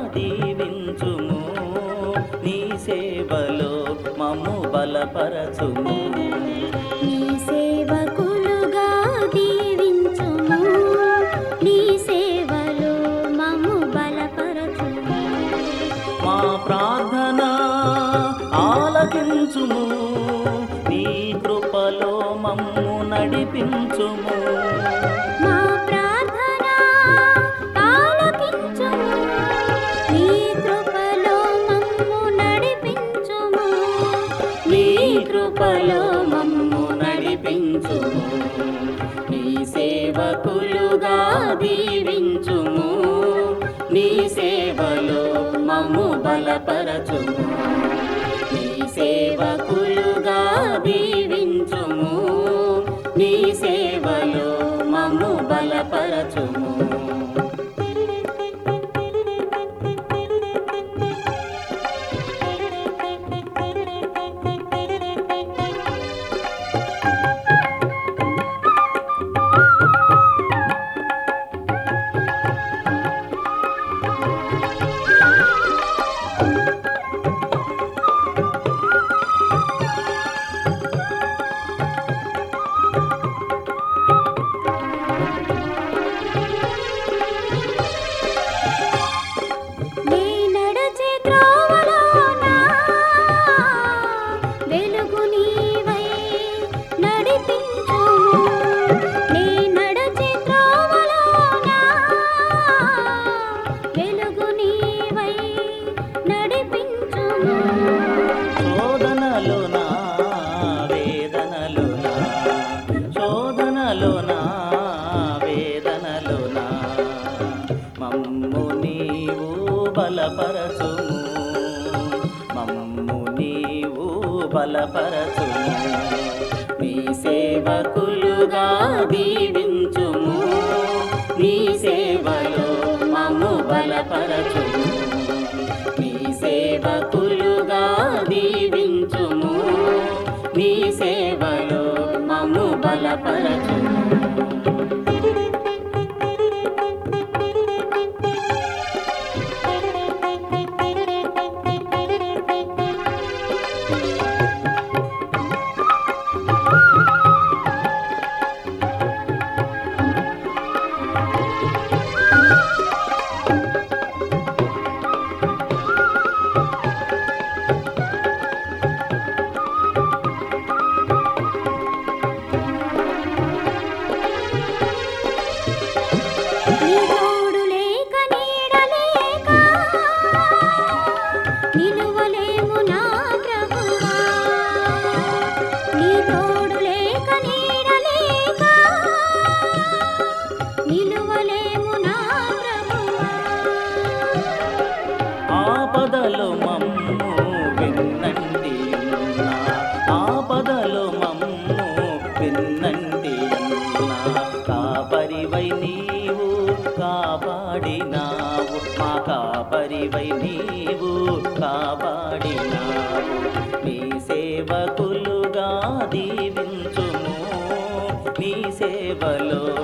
దీవించుము నీ సేవలో మమ్ము బలపరచుము నీ సేవకులుగా దీవించుము నీ సేవలో మమ్ము బలపరచుము మా ప్రార్థన ఆలకించుము నీ కృపలో మమ్ము నడిపించుము మా ప్రార్థన ఆలకించుము నీ కృపలో మమ్ము నడిపించుము నీ కృపలో మమ్ము నడిపించుము నీ సేవకులుగా దీవించుము నీ సేవలో మమ్ము బలపరచుము నీ సేవకులుగా దీవించుము నీ సేవలో మమ్ము బలపరచుము నీ నడచే త్రోవలోన వెలుగు నీవై నడిపించుము నీ నడచే త్రోవలోన వెలుగు నీవై నడిపించుము శోధనలోనా వేదనలోనా శోధనలోనా వేదనలోనా మమ్ము నీవు బలపరచుము మమ్ము నీవు బలపరచుము నీ సేవకులుగా దీవించుము నీ సేవలో మమ్ము బలపరచుము నీ సేవకులుగా దీవించుము నీ సేవలో మమ్ము బలపరచుము నీ తోడు లేక నీడ లేక నిలువలేము నా ప్రభువా నీ తోడు లేక నీడ లేక నిలువలేము నా ప్రభువా ఆపదలో మమ్ము విన్నంటి ఉన్నా ఆపదలో మమ్ము విన్నంటి ఉన్నా కాపరివై నీవు కాపాడినావు మా కాపరివై నీవు కాపాడినావు నీ సేవకులుగా దీవించుము నీ సేవలో